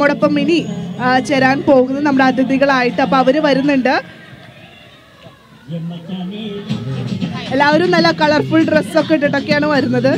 നമ്മോടൊപ്പം ഇനി ആ, ചേരാൻ പോകുന്നത് നമ്മുടെ അതിഥികളായിട്ട് അപ്പൊ അവര് വരുന്നുണ്ട് എല്ലാവരും നല്ല കളർഫുൾ ഡ്രസ്സൊക്കെ ഇട്ടിട്ടൊക്കെയാണ് വരുന്നത്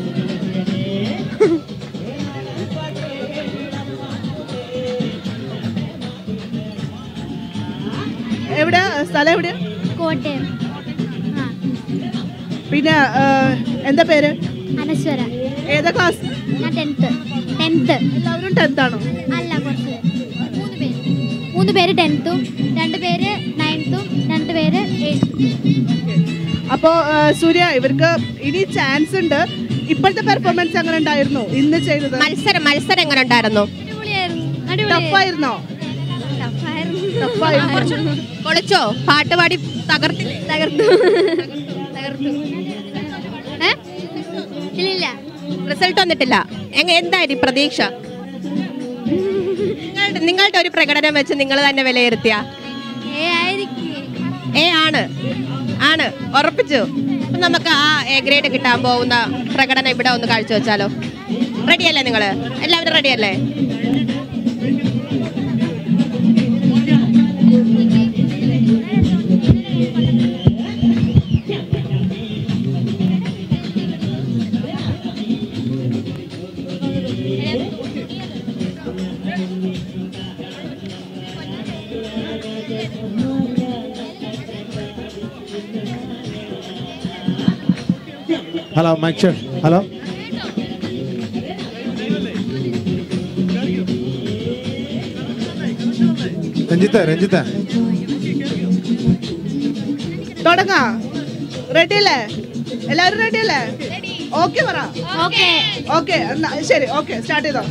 എവിടെ സ്ഥലം എവിടെ കോട്ടയം ആ പിന്നെ ആ, എന്താ പേര് അനശ്വര ഏതാ ക്ലാസ് ഞാൻ ടെൻത്ത് ടെൻത്ത് എല്ലാവരും ടെൻത്ത് ആണോ അല്ല കുറച്ച് പേര് മൂന്ന് പേര് മൂന്ന് പേര് ടെൻത്തും രണ്ട് പേര് നയൻത്തും രണ്ട് പേര് എയ്ത്തും അപ്പോ ആ, സൂര്യ ഇവർക്ക് ഇനി ചാൻസ് ഉണ്ട് ഇപ്പോഴത്തെ പെർഫോമൻസ് എങ്ങനെ ഉണ്ടായിരുന്നു ഇന്ന് ചെയ്തത് മത്സരം മത്സരം എങ്ങനെ ഉണ്ടായിരുന്നു അടിപൊളിയായിരുന്നു ടഫായിരുന്നോ ടഫായിരുന്നു പൊളിച്ചോ പാട്ട് പാടി തകർത്തില്ലേ തകർത്തു തകർത്തു ഏ ഇല്ലില്ല റിസൾട്ട് വന്നിട്ടില്ല എങ്ങ എന്തായിരുന്നു ഈ പ്രതീക്ഷ നിങ്ങളുടെ നിങ്ങളുടെ ഒരു പ്രകടനം വെച്ച് നിങ്ങൾ തന്നെ വിലയിരുത്തിയ ഏ ആയിരിക്കും ഏ ആണ് ആണ് ഉറപ്പിച്ചു അപ്പൊ നമുക്ക് ആ എ ഗ്രേഡ് കിട്ടാൻ പോകുന്ന പ്രകടനം ഇവിടെ ഒന്ന് കാഴ്ചവെച്ചാലോ റെഡിയല്ലേ നിങ്ങൾ എല്ലാവരും റെഡിയല്ലേ hello mike check hello Ranjith Ranjith തുടങ്ങാ റെഡി അല്ലേ എല്ലാവരും റെഡി അല്ലേ ഓക്കെ പറ ഓക്കെ ഓക്കെ ശരി ഓക്കെ സ്റ്റാർട്ട് ചെയ്തോ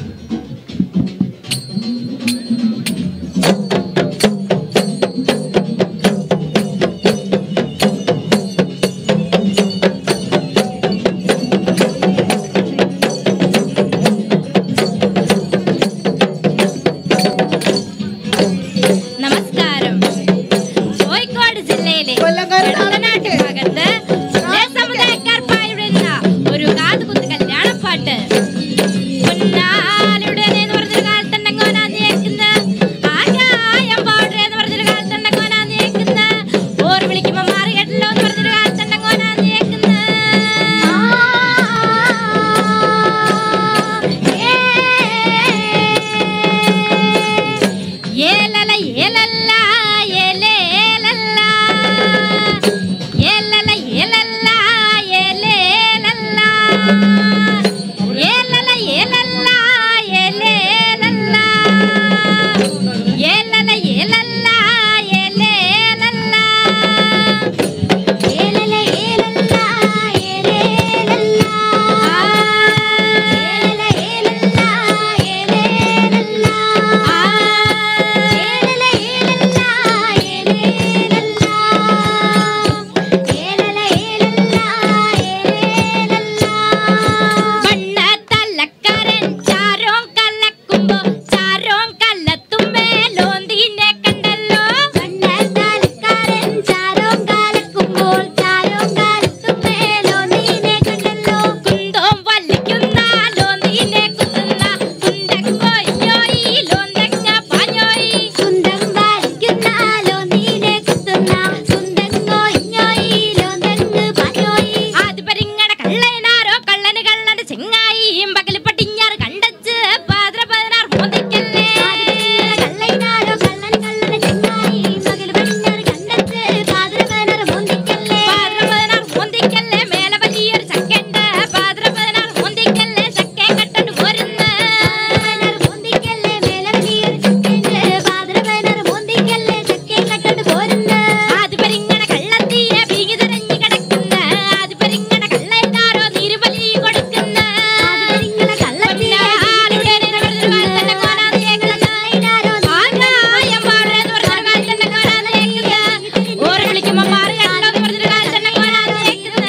നമസ്കാരം കോഴിക്കോട് ജില്ലയിലെ കൊല്ലംകാരൻ കടത്തനാട്ട് ഭാഗത്ത് ജയ സമുദായക്കാർ പാടുന്ന ഒരു കാതുകുത്ത് കല്യാണപ്പാട്ട് പൊന്നാലുടെ എന്ന് പറഞ്ഞൊരു കാലത്തുണ്ടെങ്കോനാ നീക്കുന്ന ആകായം പാടുക എന്ന് പറഞ്ഞൊരു കാലത്തുണ്ടെങ്കോനാ നീക്കുന്ന ഓർ വിളിക്കുമ്പോ മാറി കേട്ടല്ലോ എന്ന് പറഞ്ഞൊരു കാലത്തുണ്ടെങ്കോനാ നീക്കുന്ന ഏലല ഏലല്ല ഏലേലല്ല ഏലല ഏലല്ല ഏലേലല്ല ഏലല ഏലല്ല ഏലേലല്ല ഏലല ഏലല്ല ഏലേലല്ല ഏലല ഏലല്ല ഏലേലല്ല ഏലല ഏലല്ല ഏലേലല്ല ഏലല ഏലല്ല ഏലേലല്ല ഏലല ഏലല്ല ഏലേലല്ല വണ്ണത്തല്ലക്കാരൻ ചാരോം കലക്കുമ്പോ ചാരോം കല്ലത്തുമ്പേലോന്തിനെ കണ്ടല്ലോ കണ്ണത്താലക്കാരൻ ചാരോം കാലക്കുമ്പോൾ ചാരോം കാലത്തുമ്പേലോ നീനെ കണ്ടല്ലോ കുന്തോം വലിക്കുന്ന ലോന്തിനെ കുത്തുന്ന കുണ്ടക്കോയ്യോയി ലോന്തങ്ങ പാഞ്ഞോയി കുന്തം വലിക്കുന്നാലോ നീനെ കുത്തുന്ന കുന്തങ്ങോ ഇഞ്ഞോയിലോ തെങ്ങ് പാഞ്ഞോയി അത് പരിങ്ങട കള്ളനാരോ കള്ളന് കള്ളന്റെ ചെങ്ങായിയും പകല് പട്ടിഞ്ഞാറ് കണ്ടച്ച് പാത്ര പതിനാറ് മോദിക്കല്ലേ കള്ളൈനാരോ കള്ളൻ കള്ളനെ ചെങ്ങായി പകൽ പടിഞ്ഞാറ് കണ്ടെത്ത് പാതിരപേനർ മോന്തിക്കല്ലേ പാത്ര പതിനാറ് മോന്തിക്കല്ലേ മേലെ വലിയൊരു ചക്കണ്ട് പാത്ര പതിനാറ് മോന്തിക്കല്ലേ ചക്കേ കട്ടണ്ട് പോരുന്ന പാതിരപേനർ മോന്തിക്കല്ലേ മേലെ വലിയൊരു ചക്കയുണ്ട് പാതിരപേനർ മോന്തിക്കല്ലേ ചക്കയെ കട്ടോണ്ട് പോരുന്ന അത് പരിങ്ങണ കള്ളത്തീര ഭീങ്ങി തിരഞ്ഞു കിടക്കുന്ന അത് പരിങ്ങണ കള്ളനാരോ നീരുപലി കൊടുക്കുന്ന പാതിരിങ്ങളെ കള്ളത്തീരെ ആരുടെ നിറവെടുത്തൊരു കാലത്തന്നെ കോലാന്ന് കേൾക്കുന്ന കള്ളൈനാരോ ആകായം പാടുക എന്ന് പറഞ്ഞൊരു കാലത്തന്നെ കോലാന്ന് കേൾക്കുന്ന ഓറ് വിളിക്കുമ്പോ മാറി കണ്ടോ എന്ന് പറഞ്ഞൊരു കാലത്തന്നെ കോലാന്ന് കേൾക്കുന്ന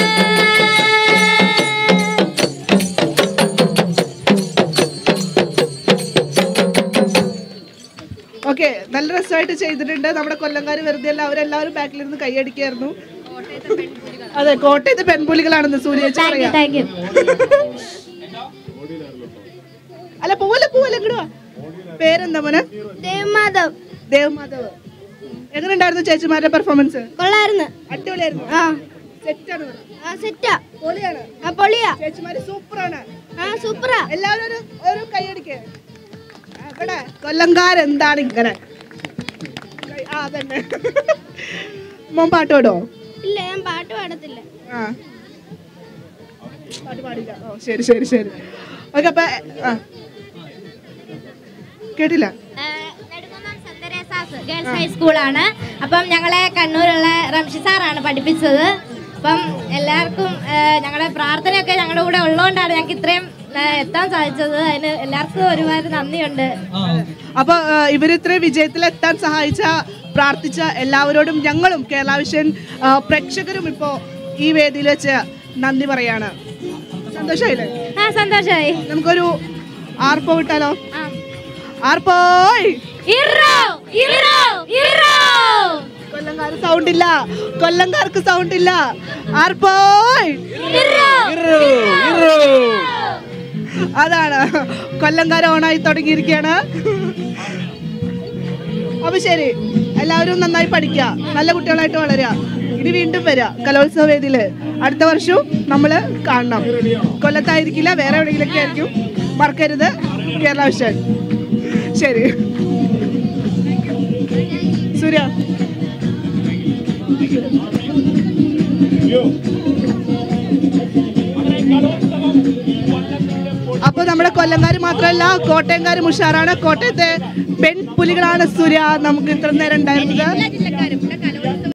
ഓക്കെ നല്ല രസമായിട്ട് ചെയ്തിട്ടുണ്ട് നമ്മുടെ കൊല്ലംകാർ വെറുതെ അല്ല അവരെല്ലാവരും ബാക്കിലിരുന്ന് കൈയടിക്കായിരുന്നു അതെ കോട്ടയത്തെ പെൺപുലികളാണെന്ന് സൂര്യേച്ചി പറയാം താങ്ക് യു അല്ല പോവല്ലേ പോവല്ലേ ഇങ്ങോട്ട് വാ പേരെന്താ മോനെ ദേവമാധവ് ദേവമാധവ് എങ്ങനെ ഉണ്ടായിരുന്നു ചേച്ചിമാരുടെ പെർഫോമൻസ് കൊള്ളായിരുന്നു അടിപൊളിയായിരുന്നു ആ സെറ്റാണ് ആ സെറ്റാ പൊളിയാണ് ആ പൊളിയാ ചേച്ചിമാര് സൂപ്പറാണ് ആ സൂപ്പറാ എല്ലാവരും ഒരു ഒരു കൈയടിക്ക് അവിടെ കൊല്ലംകാരെന്താണ് ഇങ്ങനെ കൈ- ആ അതന്നെ മോൻ പാട്ട് പാടോ ഇല്ല ഞാൻ പാട്ട് പാടത്തില്ല ആ പാട്ട് പാടില്ല ഓ ശരി ശരി ശരി ഓക്കെ അപ്പൊ ആ കേട്ടില്ല ഗേൾസ് ഹൈസ്കൂളാണ് അപ്പം ഞങ്ങളെ കണ്ണൂരുള്ള റംഷി സാറാണ് പഠിപ്പിച്ചത് അപ്പം എല്ലാവർക്കും ഏഹ്, ഞങ്ങളുടെ പ്രാർത്ഥനയൊക്കെ ഞങ്ങളുടെ കൂടെ ഉള്ളതുകൊണ്ടാണ് ഞങ്ങൾക്ക് ഇത്രയും ഏഹ്, എത്താൻ സാധിച്ചത് അതിന് എല്ലാവർക്കും ഒരുപാട് നന്ദിയുണ്ട് അപ്പൊ ആ, ഇവര് ഇത്രയും വിജയത്തിൽ എത്താൻ സഹായിച്ച പ്രാർത്ഥിച്ച എല്ലാവരോടും ഞങ്ങളും കേരള വിഷൻ ആ, പ്രേക്ഷകരും ഇപ്പോ ഈ വേദിയിൽ വെച്ച് നന്ദി പറയാണ് സന്തോഷായില്ലേ ആ സന്തോഷമായി നമുക്കൊരു ആർപ്പോ വിട്ടാലോ ആ. ആർപ്പോയ് ഇറോ ഇറോ ഇറോ കൊല്ലംകാർക്ക് സൗണ്ട് ഇല്ല കൊല്ലംകാർക്ക് സൗണ്ട് ഇല്ല ആർപ്പോയ് അതാണ് കൊല്ലംകാർ ഓണായി തുടങ്ങിയിരിക്കുകയാണ് അപ്പൊ ശരി എല്ലാവരും നന്നായി പഠിക്കുക നല്ല കുട്ടികളായിട്ട് വളരുക ഇനി വീണ്ടും വരിക കലോത്സവ വേദിയില് അടുത്ത വർഷവും നമ്മള് കാണണം കൊല്ലത്തായിരിക്കില്ല വേറെ എവിടെയെങ്കിലൊക്കെ ആയിരിക്കും മറക്കരുത് കേരള വിഷൻ ശരി സൂര്യ അപ്പൊ നമ്മുടെ കൊല്ലംകാർ മാത്രമല്ല കോട്ടയംകാരും ഉഷാറാണ് കോട്ടയത്തെ പെൺപുലികളാണ് സൂര്യ നമുക്ക് ഇത്ര നേരം ഉണ്ടായിരുന്നത് എല്ലാ ജില്ലക്കാരും ഇവിടെ